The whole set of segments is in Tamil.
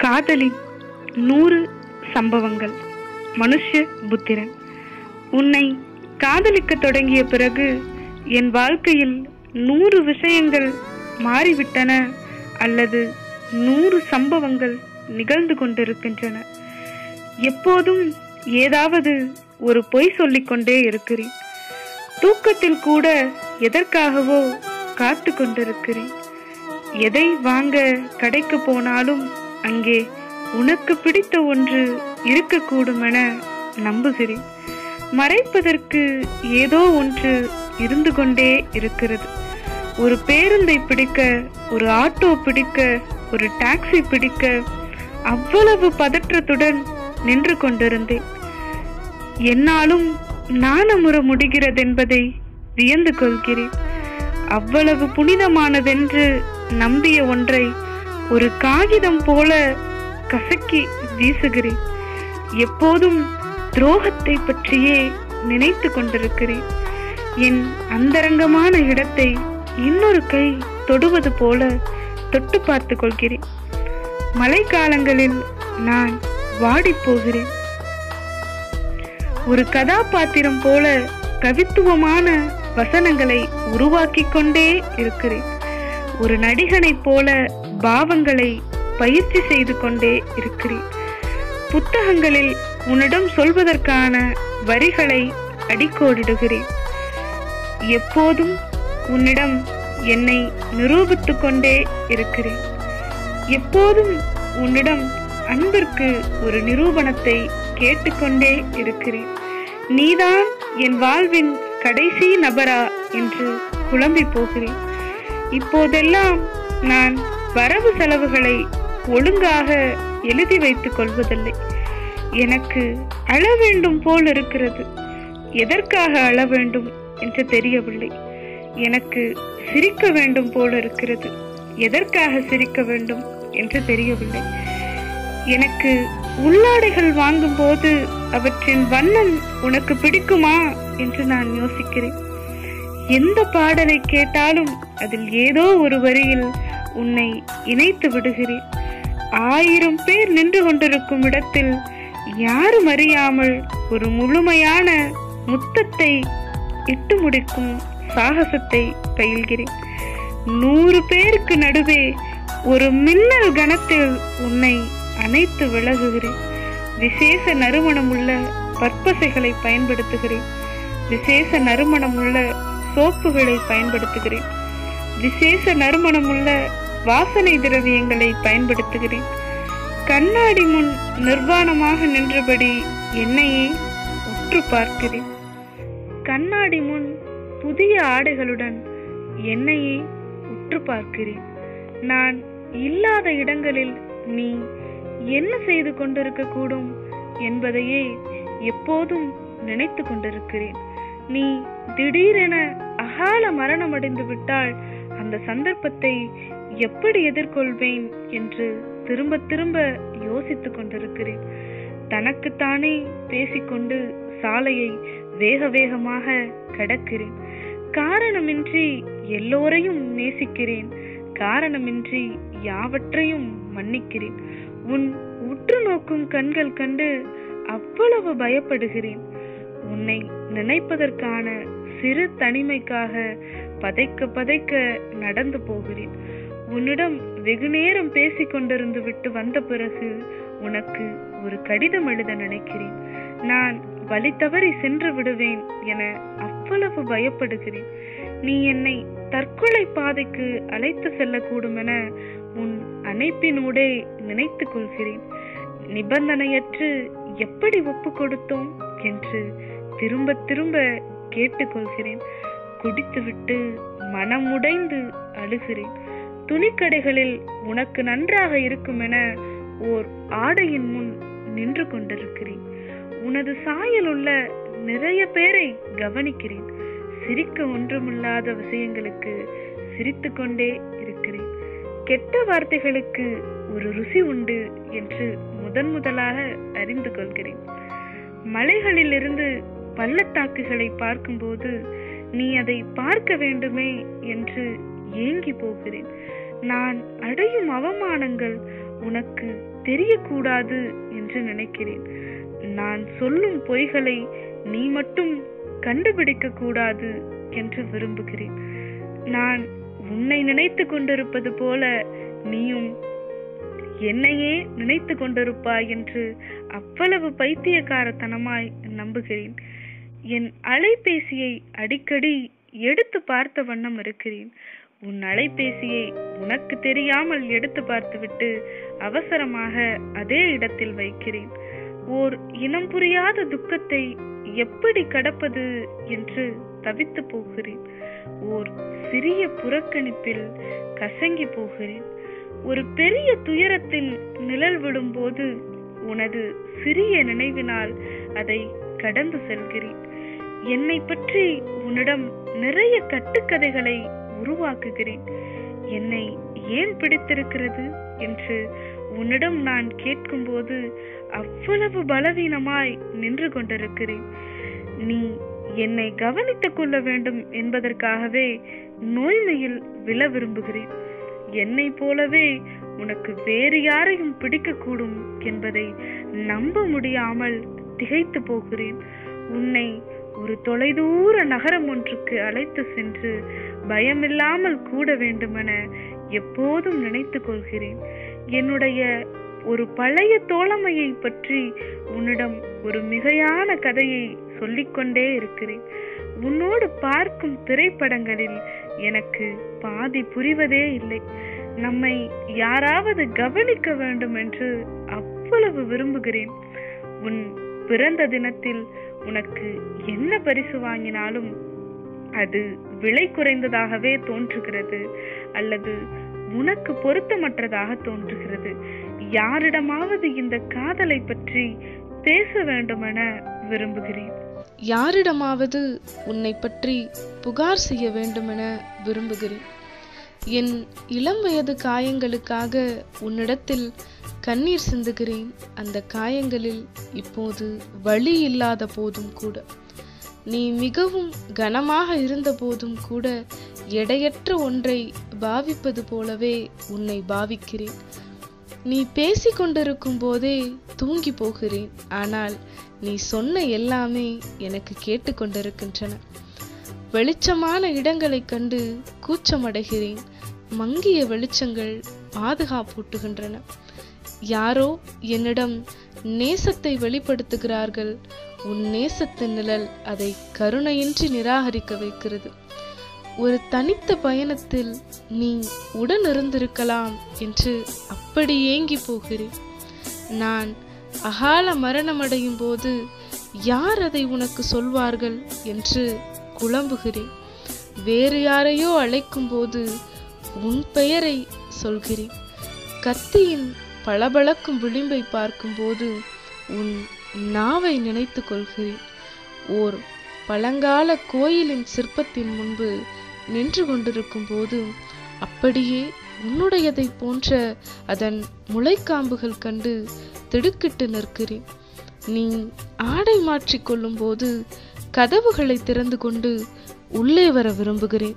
காதலின் நூறு சம்பவங்கள் மனுஷ புத்திரன் உன்னை காதலிக்க தொடங்கிய பிறகு என் வாழ்க்கையில் நூறு விஷயங்கள் மாறிவிட்டன அல்லது நூறு சம்பவங்கள் நிகழ்ந்து கொண்டிருக்கின்றன எப்போதும் ஏதாவது ஒரு பொய் சொல்லிக்கொண்டே இருக்கிறேன் தூக்கத்தில் கூட எதற்காகவோ காத்து கொண்டிருக்கிறேன் எதை வாங்க கடைக்கு போனாலும் அங்கே உனக்கு பிடித்த ஒன்று இருக்கக்கூடும் என நம்புகிறேன் மறைப்பதற்கு ஏதோ ஒன்று இருந்து கொண்டே இருக்கிறது ஒரு பேருந்தை பிடிக்க ஒரு ஆட்டோ பிடிக்க ஒரு டாக்ஸி பிடிக்க அவ்வளவு பதற்றத்துடன் நின்று கொண்டிருந்தேன் என்னாலும் நாணமுற முடிகிறதென்பதை வியந்து கொள்கிறேன் அவ்வளவு புனிதமானதென்று நம்பிய ஒன்றை ஒரு காகிதம் போல கசக்கி வீசுகிறேன் எப்போதும் துரோகத்தை பற்றியே நினைத்து கொண்டிருக்கிறேன் என் அந்தரங்கமான இடத்தை இன்னொரு கை தொடுவது போல தொட்டு பார்த்து கொள்கிறேன் மழைக்காலங்களில் நான் வாடிப் போகிறேன் ஒரு கதாபாத்திரம் போல கவித்துவமான வசனங்களை உருவாக்கிக் கொண்டே இருக்கிறேன் ஒரு நடிகனைப் போல பாவங்களை பயிற்சி செய்து கொண்டே இருக்கிறேன் புத்தகங்களில் உன்னிடம் சொல்வதற்கான வரிகளை அடிக்கோடிடுகிறேன் எப்போதும் உன்னிடம் என்னை நிரூபித்துக் கொண்டே இருக்கிறேன் எப்போதும் உன்னிடம் அன்பிற்கு ஒரு நிரூபணத்தை கேட்டுக்கொண்டே இருக்கிறேன் நீதான் என் வாழ்வின் கடைசி நபரா என்று குழம்பி போகிறேன் இப்போதெல்லாம் நான் வரவு செலவுகளை ஒழுங்காக எழுதி வைத்துக் கொள்வதில்லை எனக்கு அழ வேண்டும் போல் இருக்கிறது எதற்காக அழ வேண்டும் என்று தெரியவில்லை எனக்கு சிரிக்க வேண்டும் போல் இருக்கிறது எதற்காக சிரிக்க வேண்டும் என்று தெரியவில்லை எனக்கு உள்ளாடைகள் வாங்கும்போது அவற்றின் வண்ணம் உனக்கு பிடிக்குமா என்று நான் யோசிக்கிறேன் எந்த பாடலை கேட்டாலும் அதில் ஏதோ ஒரு வரியில் உன்னை இணைத்து விடுகிறேன் ஆயிரம் பேர் நின்று கொண்டிருக்கும் இடத்தில் யாரும் அறியாமல் ஒரு முழுமையான முத்தத்தை இட்டு முடிக்கும் சாகசத்தை பயில்கிறேன் நூறு பேருக்கு நடுவே ஒரு மின்னல் கணத்தில் உன்னை அணைத்து விலகுகிறேன் விசேஷ நறுமணமுள்ள பற்பசைகளை பயன்படுத்துகிறேன் விசேஷ நறுமணமுள்ள சோப்புகளை பயன்படுத்துகிறேன் விசேஷ நறுமணமுள்ள வாசனை திரவியங்களை பயன்படுத்துகிறேன் கண்ணாடி முன் நிர்வாணமாக நின்றபடி என்னையே உற்று பார்க்கிறேன் கண்ணாடி முன் புதிய ஆடைகளுடன் என்னையே உற்று பார்க்கிறேன் நான் இல்லாத இடங்களில் நீ என்ன செய்து கொண்டிருக்க கூடும் என்பதையே எப்போதும் நினைத்து கொண்டிருக்கிறேன் நீ திடீரென அகால மரணம் அடைந்து விட்டால் அந்த சந்தர்ப்பத்தை எப்படி எதிர்கொள்வேன் என்று திரும்ப திரும்ப யோசித்துக் கொண்டிருக்கிறேன் தனக்குத்தானே பேசிக்கொண்டு சாலையை வேக வேகமாக கடக்கிறேன் காரணமின்றி எல்லோரையும் நேசிக்கிறேன் காரணமின்றி யாவற்றையும் மன்னிக்கிறேன் உன் உற்று நோக்கும் கண்கள் கண்டு அவ்வளவு பயப்படுகிறேன் உன்னை நினைப்பதற்கான சிறு தனிமைக்காக பதைக்க பதைக்க நடந்து போகிறேன் உன்னிடம் வெகு நேரம் பேசிக் கொண்டிருந்து விட்டு வந்த பிறகு உனக்கு ஒரு கடிதம் எழுத நினைக்கிறேன் நான் வழி தவறி சென்று விடுவேன் என அவ்வளவு பயப்படுகிறேன் நீ என்னை தற்கொலை பாதைக்கு அழைத்து செல்லக்கூடும் என உன் அணைப்பினூடே நினைத்துக் கொள்கிறேன் நிபந்தனையற்று எப்படி ஒப்பு கொடுத்தோம் என்று திரும்ப திரும்ப கேட்டுக்கொள்கிறேன் குடித்துவிட்டு மனம் உடைந்து அழுகிறேன் துணிக்கடைகளில் உனக்கு நன்றாக இருக்கும் என ஓர் ஆடையின் முன் நின்று கொண்டிருக்கிறேன் உனது சாயல் உள்ள நிறைய பேரை கவனிக்கிறேன் சிரிக்க ஒன்றுமில்லாத விஷயங்களுக்கு சிரித்துக்கொண்டே இருக்கிறேன் கெட்ட வார்த்தைகளுக்கு ஒரு ருசி உண்டு என்று முதன் முதலாக அறிந்து கொள்கிறேன் மலைகளிலிருந்து பள்ளத்தாக்குகளை பார்க்கும்போது நீ அதை பார்க்க வேண்டுமே என்று ஏங்கி போகிறேன் நான் அடையும் அவமானங்கள் உனக்கு தெரியக்கூடாது என்று நினைக்கிறேன் நான் சொல்லும் பொய்களை நீ மட்டும் கண்டுபிடிக்க கூடாது என்று விரும்புகிறேன் நான் உன்னை நினைத்து கொண்டிருப்பது போல நீயும் என்னையே நினைத்து கொண்டிருப்பாய் என்று அவ்வளவு பைத்தியக்காரத்தனமாய் நம்புகிறேன் என் அலைபேசியை அடிக்கடி எடுத்து பார்த்த வண்ணம் இருக்கிறேன் உன் அலைபேசியை உனக்கு தெரியாமல் எடுத்து பார்த்துவிட்டு அவசரமாக அதே இடத்தில் வைக்கிறேன் ஓர் இனம் புரியாத துக்கத்தை எப்படி கடப்பது என்று தவித்து போகிறேன் ஓர் சிறிய புறக்கணிப்பில் கசங்கி போகிறேன் ஒரு பெரிய துயரத்தின் நிழல் விடும்போது உனது சிறிய நினைவினால் அதை கடந்து செல்கிறேன் என்னை பற்றி உன்னிடம் நிறைய கட்டுக்கதைகளை உருவாக்குகிறேன் என்னை ஏன் பிடித்திருக்கிறது என்று உன்னிடம் நான் கேட்கும்போது அவ்வளவு பலவீனமாய் நின்று கொண்டிருக்கிறேன் நீ என்னை கவனித்துக் கொள்ள வேண்டும் என்பதற்காகவே நோய்மையில் விழ விரும்புகிறேன் என்னை போலவே உனக்கு வேறு யாரையும் பிடிக்கக்கூடும் என்பதை நம்ப முடியாமல் திகைத்து போகிறேன் உன்னை ஒரு தொலைதூர நகரம் ஒன்றுக்கு அழைத்து சென்று பயமில்லாமல் கூட வேண்டுமென எப்போதும் நினைத்து கொள்கிறேன் என்னுடைய ஒரு பழைய தோழமையை பற்றி உன்னிடம் ஒரு மிகையான கதையை சொல்லிக்கொண்டே இருக்கிறேன் உன்னோடு பார்க்கும் திரைப்படங்களில் எனக்கு பாதி புரிவதே இல்லை நம்மை யாராவது கவனிக்க வேண்டும் என்று அவ்வளவு விரும்புகிறேன் உன் பிறந்த தினத்தில் உனக்கு என்ன பரிசு வாங்கினாலும் அது விலை குறைந்ததாகவே தோன்றுகிறது அல்லது உனக்கு பொருத்தமற்றதாக தோன்றுகிறது யாரிடமாவது இந்த காதலை பற்றி பேச வேண்டுமென விரும்புகிறேன் யாரிடமாவது உன்னை பற்றி புகார் செய்ய வேண்டுமென விரும்புகிறேன் என் இளம் வயது காயங்களுக்காக உன்னிடத்தில் கண்ணீர் சிந்துகிறேன் அந்த காயங்களில் இப்போது வலி இல்லாத போதும் கூட நீ மிகவும் கனமாக இருந்த போதும் கூட எடையற்ற ஒன்றை பாவிப்பது போலவே உன்னை பாவிக்கிறேன் நீ பேசிக் கொண்டிருக்கும் போதே தூங்கி போகிறேன் ஆனால் நீ சொன்ன எல்லாமே எனக்கு கேட்டுக்கொண்டிருக்கின்றன வெளிச்சமான இடங்களைக் கண்டு கூச்சமடைகிறேன் மங்கிய வெளிச்சங்கள் பாதுகாப்பூட்டுகின்றன யாரோ என்னிடம் நேசத்தை வெளிப்படுத்துகிறார்கள் உன் நேசத்தின் நிழல் அதை கருணையின்றி நிராகரிக்க வைக்கிறது ஒரு தனித்த பயணத்தில் நீ உடன் இருந்திருக்கலாம் என்று அப்படி ஏங்கி போகிறேன் நான் அகால மரணமடையும் போது யார் அதை உனக்கு சொல்வார்கள் என்று குழம்புகிறேன் வேறு யாரையோ அழைக்கும் போது உன் பெயரை சொல்கிறேன் கத்தியின் பளபளக்கும் விளிம்பை பார்க்கும்போது உன் நாவை நினைத்து கொள்கிறேன் ஓர் பழங்கால கோயிலின் சிற்பத்தின் முன்பு நின்று கொண்டிருக்கும் போது அப்படியே உன்னுடையதை போன்ற அதன் முளைக்காம்புகள் கண்டு திடுக்கிட்டு நிற்கிறேன் நீ ஆடை மாற்றிக்கொள்ளும் போது கதவுகளை திறந்து கொண்டு உள்ளே வர விரும்புகிறேன்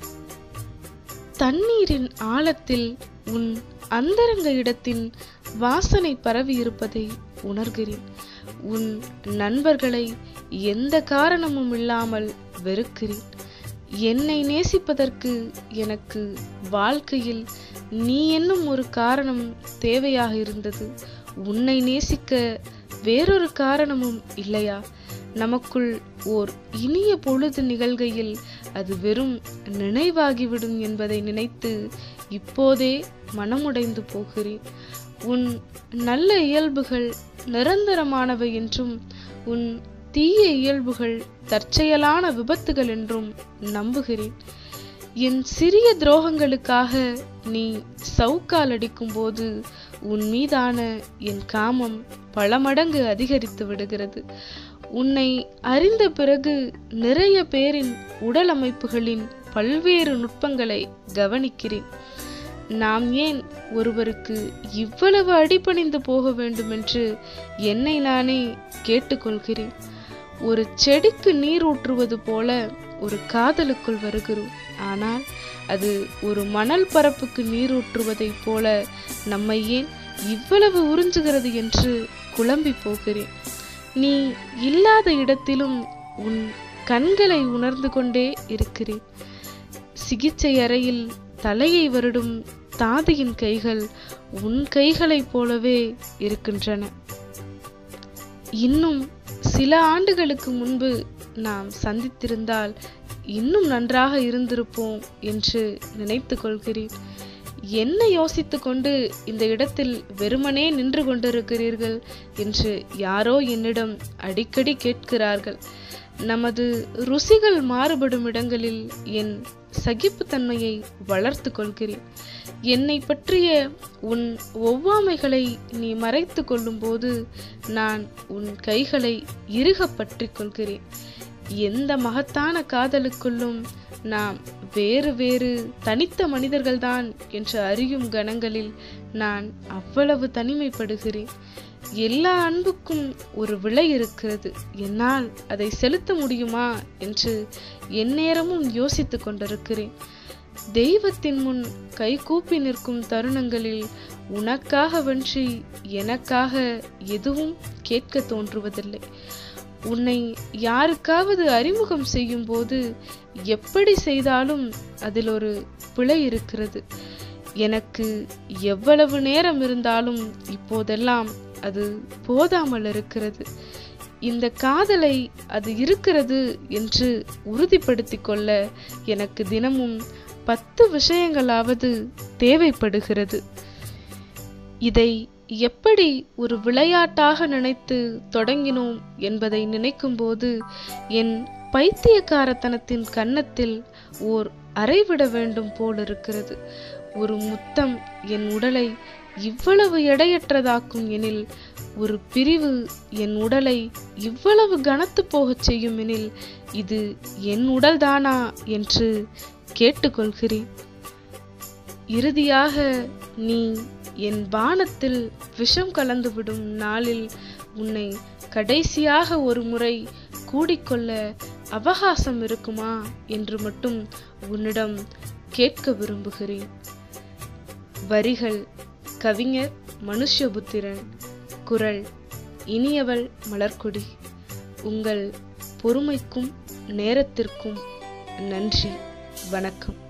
தண்ணீரின் ஆழத்தில் உன் அந்தரங்க இடத்தின் வாசனை பரவி இருப்பதை உணர்கிறேன் உன் நண்பர்களை எந்த காரணமும் இல்லாமல் வெறுக்கிறேன் என்னை நேசிப்பதற்கு எனக்கு வாழ்க்கையில் நீ என்னும் ஒரு காரணம் தேவையாக இருந்தது உன்னை நேசிக்க வேறொரு காரணமும் இல்லையா நமக்குள் ஓர் இனிய பொழுது நிகழ்கையில் அது வெறும் நினைவாகிவிடும் என்பதை நினைத்து இப்போதே மனமுடைந்து போகிறேன் உன் நல்ல இயல்புகள் நிரந்தரமானவை என்றும் உன் தீய இயல்புகள் தற்செயலான விபத்துகள் என்றும் நம்புகிறேன் என் சிறிய துரோகங்களுக்காக நீ சவுக்கால் அடிக்கும்போது உன் மீதான என் காமம் பல மடங்கு அதிகரித்து விடுகிறது உன்னை அறிந்த பிறகு நிறைய பேரின் உடல் அமைப்புகளின் பல்வேறு நுட்பங்களை கவனிக்கிறேன் நாம் ஏன் ஒருவருக்கு இவ்வளவு அடிபணிந்து போக வேண்டுமென்று என்னை நானே கேட்டுக்கொள்கிறேன் ஒரு செடிக்கு நீர் ஊற்றுவது போல ஒரு காதலுக்குள் வருகிறோம் ஆனால் அது ஒரு மணல் பரப்புக்கு நீர் ஊற்றுவதைப் போல நம்மை ஏன் இவ்வளவு உறிஞ்சுகிறது என்று குழம்பி போகிறேன் நீ இல்லாத இடத்திலும் உன் கண்களை உணர்ந்து கொண்டே இருக்கிறேன் சிகிச்சை அறையில் தலையை வருடும் தாதியின் கைகள் உன் கைகளைப் போலவே இருக்கின்றன இன்னும் சில ஆண்டுகளுக்கு முன்பு நாம் சந்தித்திருந்தால் இன்னும் நன்றாக இருந்திருப்போம் என்று நினைத்து கொள்கிறேன் என்ன யோசித்துக் கொண்டு இந்த இடத்தில் வெறுமனே நின்று கொண்டிருக்கிறீர்கள் என்று யாரோ என்னிடம் அடிக்கடி கேட்கிறார்கள் நமது ருசிகள் மாறுபடும் இடங்களில் என் சகிப்புத்தன்மையை வளர்த்து கொள்கிறேன் என்னை பற்றிய உன் ஒவ்வாமைகளை நீ மறைத்து கொள்ளும்போது நான் உன் கைகளை இறுக பற்றி கொள்கிறேன் எந்த மகத்தான காதலுக்குள்ளும் நாம் வேறு வேறு தனித்த மனிதர்கள்தான் என்று அறியும் கணங்களில் நான் அவ்வளவு தனிமைப்படுகிறேன் எல்லா அன்புக்கும் ஒரு விலை இருக்கிறது என்னால் அதை செலுத்த முடியுமா என்று எந்நேரமும் யோசித்துக் கொண்டிருக்கிறேன் தெய்வத்தின் முன் கை கூப்பி நிற்கும் தருணங்களில் உனக்காக வென்றி எனக்காக எதுவும் கேட்க தோன்றுவதில்லை உன்னை யாருக்காவது அறிமுகம் செய்யும் போது எப்படி செய்தாலும் அதில் ஒரு பிழை இருக்கிறது எனக்கு எவ்வளவு நேரம் இருந்தாலும் இப்போதெல்லாம் அது போதாமல் இருக்கிறது இந்த காதலை அது இருக்கிறது என்று உறுதிப்படுத்திக் கொள்ள எனக்கு தினமும் பத்து விஷயங்களாவது தேவைப்படுகிறது இதை எப்படி ஒரு விளையாட்டாக நினைத்து தொடங்கினோம் என்பதை நினைக்கும்போது என் பைத்தியக்காரத்தனத்தின் கன்னத்தில் ஓர் அறைவிட வேண்டும் போல் இருக்கிறது ஒரு முத்தம் என் உடலை இவ்வளவு எடையற்றதாக்கும் எனில் ஒரு பிரிவு என் உடலை இவ்வளவு கனத்து போகச் செய்யும் எனில் இது என் உடல்தானா என்று கேட்டுக்கொள்கிறேன் இறுதியாக நீ என் பானத்தில் விஷம் கலந்துவிடும் நாளில் உன்னை கடைசியாக ஒரு முறை கூடிக்கொள்ள அவகாசம் இருக்குமா என்று மட்டும் உன்னிடம் கேட்க விரும்புகிறேன் வரிகள் கவிஞர் மனுஷ்யபுத்திரன் குரல் இனியவள் மலர்கொடி உங்கள் பொறுமைக்கும் நேரத்திற்கும் நன்றி வணக்கம்